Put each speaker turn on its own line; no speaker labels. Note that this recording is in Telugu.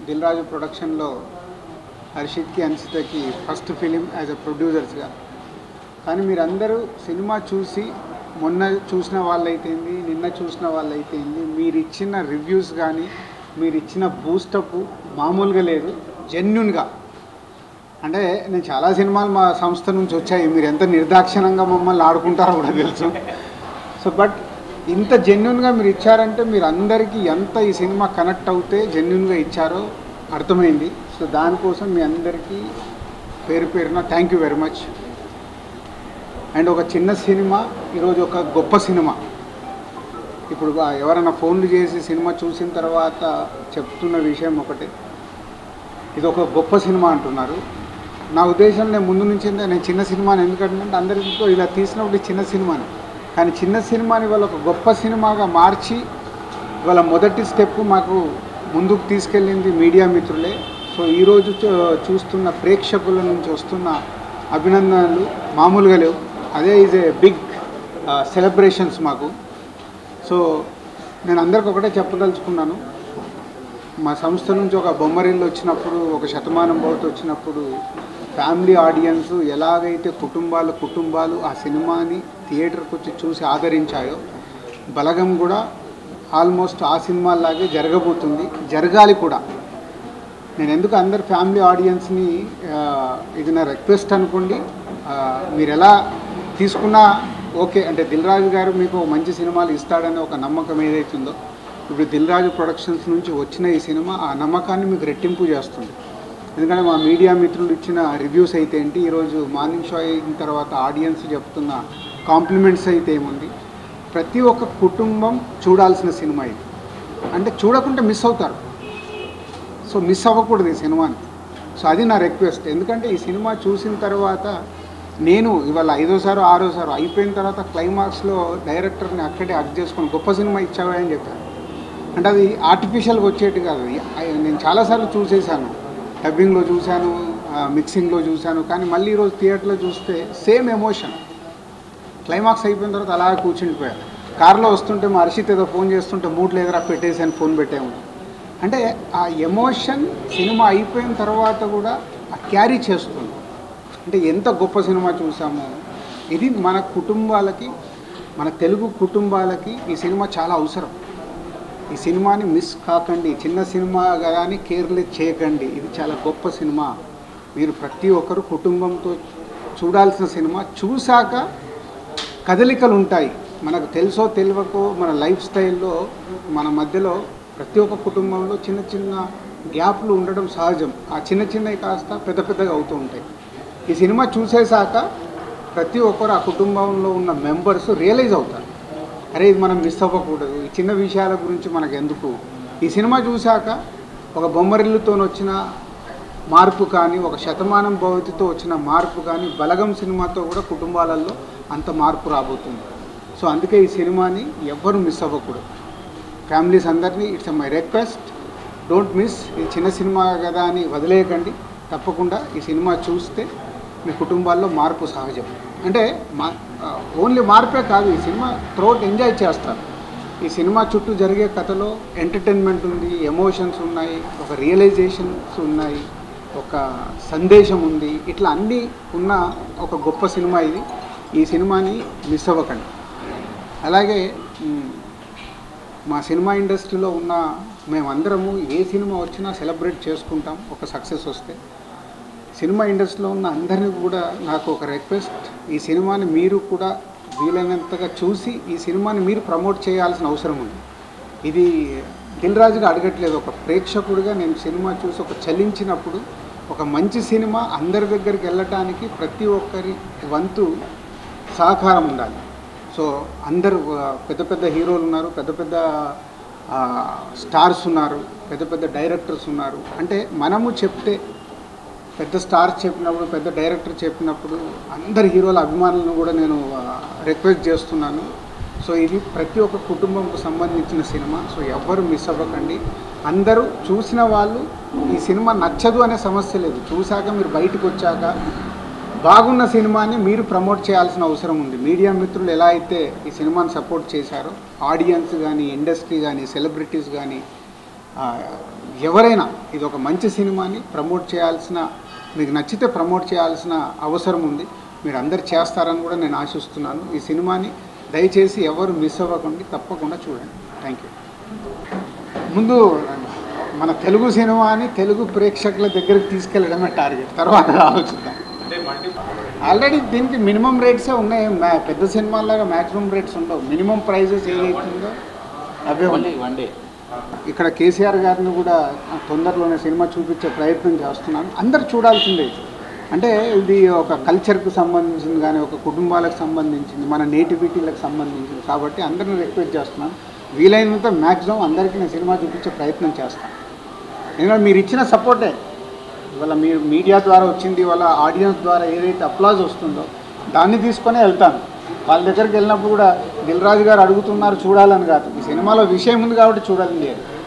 దిల్ రాజు ప్రొడక్షన్లో హర్షిత్కి అన్సితకి ఫస్ట్ ఫిలిం యాజ్ అ ప్రొడ్యూసర్స్గా కానీ మీరందరూ సినిమా చూసి మొన్న చూసిన వాళ్ళైతేంది నిన్న చూసిన వాళ్ళైతేంది మీరు ఇచ్చిన రివ్యూస్ కానీ మీరు ఇచ్చిన బూస్టప్ మామూలుగా లేదు జెన్యున్గా అంటే నేను చాలా సినిమాలు మా సంస్థ నుంచి వచ్చాయి మీరు ఎంత నిర్దాక్షిణంగా మమ్మల్ని ఆడుకుంటారో కూడా తెలుసు సో బట్ ఇంత జెన్యున్గా మీరు ఇచ్చారంటే మీరు అందరికీ ఎంత ఈ సినిమా కనెక్ట్ అవుతే జెన్యున్గా ఇచ్చారో అర్థమైంది సో దానికోసం మీ అందరికీ పేరు పేరున thank you very much and ఒక చిన్న సినిమా ఈరోజు ఒక గొప్ప సినిమా ఇప్పుడు బా- ఎవరైనా ఫోన్లు చేసి సినిమా చూసిన తర్వాత చెప్తున్న విషయం ఒకటే ఇది ఒక గొప్ప సినిమా అంటున్నారు నా ఉద్దేశం నేను ముందు నుంచి ఏంటంటే నేను చిన్న సినిమాని ఎందుకంటే అందరికీ ఇలా తీసినప్పుడు ఇది చిన్న సినిమాని కానీ చిన్న సినిమాని వాళ్ళ ఒక గొప్ప సినిమాగా మార్చి వాళ్ళ మొదటి స్టెప్ మాకు ముందుకు తీసుకెళ్ళింది మీడియా మిత్రులే సో ఈరోజు చూ- చూస్తున్న ప్రేక్షకుల నుంచి వస్తున్న అభినందనలు మామూలుగా లేవు అదే ఈజ్ ఏ బిగ్ సెలబ్రేషన్స్ మాకు సో నేను అందరికి ఒకటే చెప్పదలుచుకున్నాను మా సంస్థ నుంచి ఒక బొమ్మరిల్లు వచ్చినప్పుడు ఒక శతమానం భవతి వచ్చినప్పుడు ఫ్యామిలీ ఆడియన్స్ ఎలాగైతే కుటుంబాలు కుటుంబాలు ఆ సినిమాని థియేటర్కి వచ్చి చూసి ఆదరించాయో బలగం కూడా ఆల్మోస్ట్ ఆ సినిమాలాగే జరగబోతుంది జరగాలి కూడా నేను ఎందుకు అందరు ఫ్యామిలీ ఆడియన్స్ని ఆ, ఇది నా రిక్వెస్ట్ అనుకోండి ఆ, మీరు ఎలా తీసుకున్నా ఓకే అంటే దిల్ రాజు గారు మీకు మంచి సినిమాలు ఇస్తాడనే ఒక నమ్మకం ఏదైతుందో ఇప్పుడు దిల్ రాజు ప్రొడక్షన్స్ నుంచి వచ్చిన ఈ సినిమా ఆ నమ్మకాన్ని మీకు రెట్టింపు చేస్తుంది ఎందుకంటే మా మీడియా మిత్రులు ఇచ్చిన రివ్యూస్ అయితే ఏంటి ఈరోజు మార్నింగ్ షో అయిన తర్వాత ఆడియన్స్ చెప్తున్న కాంప్లిమెంట్స్ అయితే ఏముంది ప్రతి ఒక్క కుటుంబం చూడాల్సిన సినిమా ఇది అంటే చూడకుంటే మిస్ అవుతారు సో మిస్ అవ్వకూడదు ఈ సినిమాని సో అది నా రిక్వెస్ట్ ఎందుకంటే ఈ సినిమా చూసిన తర్వాత నేను ఇవాళ ఐదోసారో ఆరోసారో అయిపోయిన తర్వాత క్లైమాక్స్లో డైరెక్టర్ని అక్కడే అక్ చేసుకొని గొప్ప సినిమా ఇచ్చావా అని చెప్పాను అంటే అది ఆర్టిఫిషియల్గా వచ్చేటి కాదు అది ఐ- నేను చాలాసార్లు చూసేసాను డబ్బింగ్లో చూశాను ఆ, మిక్సింగ్లో చూశాను కానీ మళ్ళీ ఈరోజు థియేటర్లో చూస్తే సేమ్ ఎమోషన్ క్లైమాక్స్ అయిపోయిన తర్వాత అలా కూర్చుండిపోయాను కార్లో వస్తుంటే మా హర్షిత్ ఏదో ఫోన్ చేస్తుంటే మూడ్ లేదురా పెట్టేసి అని ఫోన్ పెట్టాము అంటే ఆ ఎమోషన్ సినిమా అయిపోయిన తర్వాత కూడా ఆ క్యారీ చేస్తుంది అంటే ఎంత గొప్ప సినిమా చూసామో ఇది మన కుటుంబాలకి మన తెలుగు కుటుంబాలకి ఈ సినిమా చాలా అవసరం ఈ సినిమాని మిస్ కాకండి చిన్న సినిమా కానీ కేర్లెస్ చేయకండి ఇది చాలా గొప్ప సినిమా మీరు ప్రతి ఒక్కరు కుటుంబంతో చూడాల్సిన సినిమా చూశాక కదలికలు ఉంటాయి మనకు తెలుసో తెలియకో మన లైఫ్ స్టైల్లో మన మధ్యలో ప్రతి ఒక్క కుటుంబంలో చిన్న చిన్న గ్యాప్లు ఉండడం సహజం ఆ చిన్న చిన్నవి కాస్త పెద్ద పెద్దగా అవుతూ ఉంటాయి ఈ సినిమా చూసేశాక ప్రతి ఒక్కరు ఆ కుటుంబంలో ఉన్న మెంబర్స్ రియలైజ్ అవుతారు అరే ఇది మనం మిస్ అవ్వకూడదు ఈ చిన్న విషయాల గురించి మనకు ఎందుకు ఈ సినిమా చూశాక ఒక బొమ్మరిల్లుతో వచ్చిన మార్పు కానీ ఒక శతమానం భవతితో వచ్చిన మార్పు కానీ బలగం సినిమాతో కూడా కుటుంబాలలో అంత మార్పు రాబోతుంది సో అందుకే ఈ సినిమాని ఎవ్వరు మిస్ అవ్వకూడదు ఫ్యామిలీస్ అందరినీ it's my request don't miss ఇది చిన్న సినిమా కదా అని వదిలేయకండి తప్పకుండా ఈ సినిమా చూస్తే మీ కుటుంబాల్లో మార్పు సహజం అంటే మా ఓన్లీ మార్పే కాదు ఈ సినిమా త్రోట్ ఎంజాయ్ చేస్తారు ఈ సినిమా చుట్టూ జరిగే కథలో ఎంటర్టైన్మెంట్ ఉంది ఎమోషన్స్ ఉన్నాయి ఒక రియలైజేషన్స్ ఉన్నాయి ఒక సందేశం ఉంది ఇట్లా అన్నీ ఉన్న ఒక గొప్ప సినిమా ఇది ఈ సినిమాని మిస్ అవ్వకండి అలాగే మ్, మా సినిమా ఇండస్ట్రీలో ఉన్న మేమందరము ఏ సినిమా వచ్చినా సెలబ్రేట్ చేసుకుంటాం ఒక సక్సెస్ వస్తే సినిమా ఇండస్ట్రీలో ఉన్న అందరినీ కూడా నాకు ఒక రిక్వెస్ట్ ఈ సినిమాని మీరు కూడా వీలైనంతగా చూసి ఈ సినిమాని మీరు ప్రమోట్ చేయాల్సిన అవసరం ఉంది ఇది దిల్ రాజుగా అడగట్లేదు ఒక ప్రేక్షకుడిగా నేను సినిమా చూసి ఒక చలించినప్పుడు ఒక మంచి సినిమా అందరి దగ్గరికి వెళ్ళటానికి ప్రతి ఒక్కరి వంతు సహకారం ఉండాలి సో అందరూ ఆ, పెద్ద పెద్ద హీరోలు ఉన్నారు పెద్ద పెద్ద ఆ, స్టార్స్ ఉన్నారు పెద్ద పెద్ద డైరెక్టర్స్ ఉన్నారు అంటే మనము చెప్తే పెద్ద స్టార్స్ చెప్పినప్పుడు పెద్ద డైరెక్టర్ చెప్పినప్పుడు అందరి హీరోల అభిమానులను కూడా నేను రిక్వెస్ట్ చేస్తున్నాను సో ఇది ప్రతి ఒక్క కుటుంబంకు సంబంధించిన సినిమా సో ఎవ్వరు మిస్ అవ్వకండి అందరూ చూసిన వాళ్ళు ఈ సినిమా నచ్చదు అనే సమస్య లేదు చూశాక మీరు బయటకు వచ్చాక బాగున్న సినిమాని మీరు ప్రమోట్ చేయాల్సిన అవసరం ఉంది మీడియా మిత్రులు ఎలా అయితే ఈ సినిమాని సపోర్ట్ చేశారో ఆడియన్స్ కానీ ఇండస్ట్రీ కానీ సెలబ్రిటీస్ కానీ ఆ, ఎవరైనా ఇది ఒక మంచి సినిమాని ప్రమోట్ చేయాల్సిన మీకు నచ్చితే ప్రమోట్ చేయాల్సిన అవసరం ఉంది మీరు అందరు చేస్తారని కూడా నేను ఆశిస్తున్నాను ఈ సినిమాని దయచేసి ఎవరు మిస్ అవ్వకండి తప్పకుండా చూడండి థ్యాంక్ యూ ముందు మన తెలుగు సినిమాని తెలుగు ప్రేక్షకుల దగ్గరికి తీసుకెళ్ళడమే టార్గెట్ తర్వాత ఆలోచిద్దాం ఆల్రెడీ దీనికి మినిమం రేట్సే ఉన్నాయి మా- పెద్ద సినిమాలాగా మ్యాక్సిమం రేట్స్ ఉండవు మినిమం ప్రైజెస్ ఏదైతుందో అవే
ఓన్లీ
ఉన్నాయి
వన్ డే
ఇక్కడ కేసీఆర్ గారిని కూడా తొందరలోనే సినిమా చూపించే ప్రయత్నం చేస్తున్నాను అందరు చూడాల్సిందే ఇది. అంటే ఇది ఒక కల్చర్కు సంబంధించింది కానీ ఒక కుటుంబాలకు సంబంధించింది మన నేటివిటీలకు సంబంధించింది కాబట్టి అందరిని రిక్వెస్ట్ చేస్తున్నాను వీలైనంత మ్యాక్సిమం అందరికీ నేను సినిమా చూపించే ప్రయత్నం చేస్తాను ఎందుకంటే మీరు ఇచ్చిన సపోర్టే ఇవాళ మీరు మీడియా ద్వారా వచ్చింది వాళ్ళ ఆడియన్స్ ద్వారా ఏదైతే అప్లాజ్ వస్తుందో దాన్ని తీసుకొని వెళ్తాను వాళ్ళ దగ్గరికి వెళ్ళినప్పుడు కూడా దిల్ రాజు గారు అడుగుతున్నారు చూడాలని కాదు ఈ సినిమాలో విషయం ఉంది కాబట్టి చూడాలని లేదు